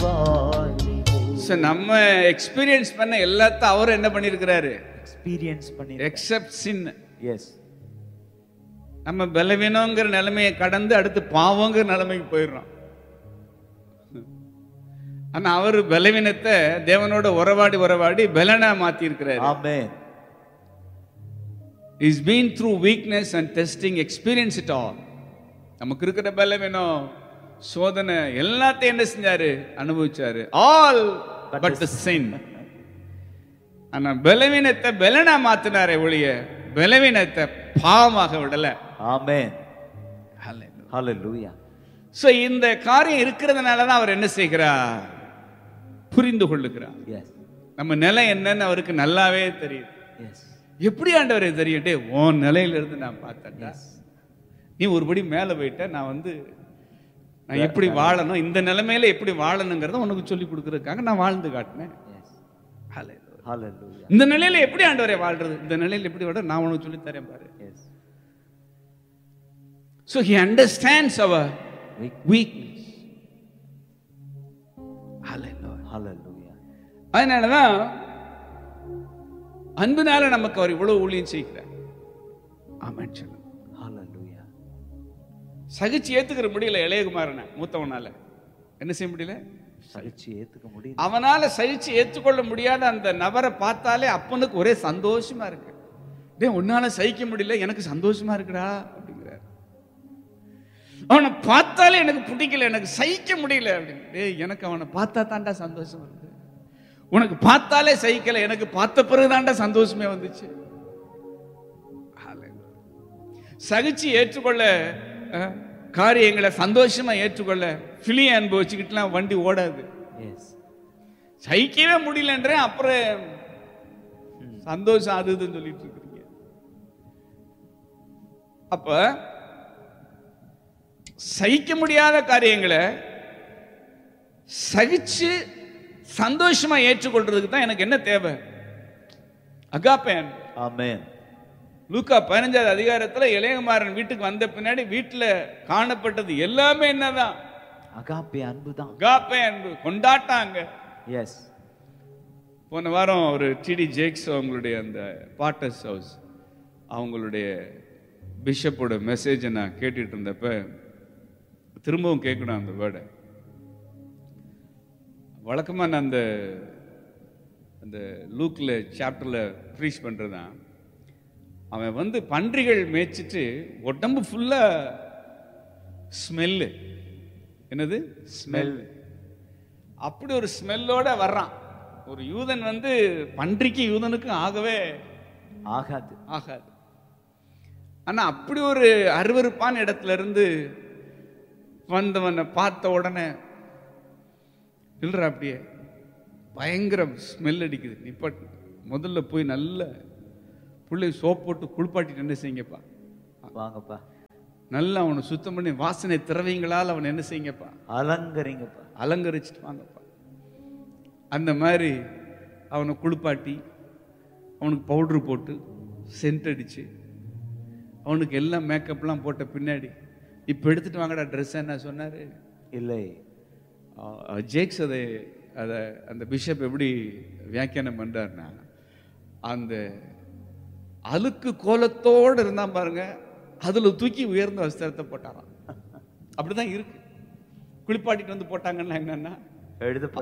So நம்ம experience பண்ண எல்லாத்தையும் அவர் என்ன பண்ணியிருக்கிறாரு எக்ஸ்பீரியன்ஸ் பண்ணி எக்ஸப்ட் சின் எஸ் நம்ம பலவீனங்கிற நிலைமையை கடந்து அடுத்து பாவங்கிற நிலைமைக்கு போயிடுறோம் ஆனா அவர் பலவீனத்தை தேவனோட உறவாடி உறவாடி பலனா மாத்தி இருக்கிறாரு amen is been through weakness and testing experience it all நமக்கு இருக்கிற பலவீனம் சோதனை எல்லாத்தையும் என்ன செஞ்சாரு அனுபவிச்சாரு ஆல் பட் த சின் ஆனா பலவீனத்தை பலனா மாத்தினாரே ஒழிய பலவீனத்தை பாவமாக விடல ஆமென் ஹalleluya சோ இந்த காரியம் இருக்கிறதுனால தான் அவர் என்ன செய்கிறார் புரிந்து கொள்ளுகிறார் எஸ் நம்ம நிலை என்னன்னு அவருக்கு நல்லாவே தெரியும் எஸ் எப்படி ஆண்டவரே தெரியும் டேய் உன் நிலையில இருந்து நான் பார்த்தேன்டா நீ ஒருபடி மேல போயிட்ட நான் வந்து நான் எப்படி வாழணும் இந்த நிலைமையில எப்படி வாழணுங்கிறத உனக்கு சொல்லி கொடுக்கறதுக்காக நான் வாழ்ந்து காட்டினேன் எஸ் Hallelujah. ஹalleluya இந்த நிலையில எப்படி ஆண்டவரே வாழ்றது இந்த நிலையில எப்படி வாழ நான் உனக்கு சொல்லி தரேன் பாரு எஸ் ஸோ ஹி அண்டர்ஸ்டாண்ட்ஸ் அவர் Weak. வீக்னஸ் ஹalleluya அதனாலதான் அன்புனால நமக்கு அவர் இவ்வளவு ஊழியம் செய்கிறார் ஆமாம் சொல்லுங்க ஹalleluya சகிச்சு ஏத்துக்கிற முடியல இளையகுமாரனை மூத்தவனால என்ன செய்ய முடியல சகிச்சு ஏத்துக்க முடியல அவனால சகிச்சு ஏத்துக்கொள்ள முடியாத அந்த நபரை பார்த்தாலே அப்பனுக்கு ஒரே சந்தோஷமா இருக்கு டேய் உன்னால சகிக்க முடியல எனக்கு சந்தோஷமா இருக்குடா அப்படிங்கிறார் அவனை பார்த்தாலே எனக்கு பிடிக்கல எனக்கு சகிக்க முடியல அப்படின்னு டேய் எனக்கு அவனை பார்த்தா தாண்டா சந்தோஷம் வருது உனக்கு பார்த்தாலே சகிக்கல எனக்கு பார்த்த பிறகு தாண்டா சந்தோஷமே வந்துச்சு Hallelujah. சகிச்சு ஏற்றுக்கொள்ள அஹ், காரியங்களை சந்தோஷமா ஏற்றுக்கொள்ள பிலிய அனுபவிச்சுக்கிட்டுலாம் வண்டி ஓடாது எஸ் சகிக்கவே முடியலன்றேன் அப்புறம் சந்தோஷம் அது இதுன்னு சொல்லிட்டு இருக்கிறீங்க அப்ப சகிக்க முடியாத காரியங்களை சகிச்சு சந்தோஷமா ஏற்றுக்கொள்றதுக்கு தான் எனக்கு என்ன தேவை அகாப்பேன் ஆமென் லூக்கா பதினஞ்சாவது அதிகாரத்துல இளையகுமாரன் வீட்டுக்கு வந்த பின்னாடி வீட்டுல காணப்பட்டது எல்லாமே என்னதான் அகாப்பே அன்புதான் அகாப்பே அன்பு கொண்டாட்டாங்க எஸ் போன வாரம் ஒரு டிடி ஜேக்ஸ் அவங்களுடைய அந்த பாட்டர்ஸ் ஹவுஸ் அவங்களுடைய பிஷப்போட மெசேஜை நான் கேட்டுட்டு இருந்தப்ப திரும்பவும் கேட்கணும் அந்த வேர்டை வழக்கமாக நான் அந்த அந்த லூக்கில் சாப்டரில் ப்ரீச் பண்ணுறது தான் அவன் வந்து பன்றிகள் மேய்ச்சிட்டு உடம்பு ஃபுல்லாக ஸ்மெல்லு என்னது ஸ்மெல் அப்படி ஒரு ஸ்மெல்லோட வர்றான் ஒரு யூதன் வந்து பன்றிக்கு யூதனுக்கும் ஆகவே ஆகாது ஆகாது ஆனா அப்படி ஒரு அருவருப்பான இடத்துல இருந்து வந்தவனை பார்த்த உடனே இல்லற அப்படியே பயங்கர ஸ்மெல் அடிக்குது நிப்பாட்டு முதல்ல போய் நல்ல புள்ளை சோப் போட்டு குளிப்பாட்டிட்டு என்ன செய்யுங்கப்பா வாங்கப்பா நல்லா அவனை சுத்தம் பண்ணி வாசனை திரவியங்களால் அவனை என்ன செய்யுங்கப்பா அலங்கரிங்கப்பா அலங்கரிச்சிட்டு வாங்கப்பா அந்த மாதிரி அவனை குளிப்பாட்டி அவனுக்கு பவுட்ரு போட்டு சென்ட் அடிச்சு அவனுக்கு எல்லாம் மேக்கப்லாம் போட்ட பின்னாடி இப்போ எடுத்துட்டு வாங்கடா ட்ரெஸ் என்ன சொன்னார் இல்லை ஜேக்ஸ் அதை அதை அந்த பிஷப் எப்படி வியாக்கியானம் பண்றாருன்னா அந்த அழுக்கு கோலத்தோடு இருந்தான் பாருங்க அதில் தூக்கி உயர்ந்த வஸ்திரத்தை போட்டாராம் அப்படிதான் இருக்கு குளிப்பாட்டிட்டு வந்து போட்டாங்கன்னா என்னன்னா எழுத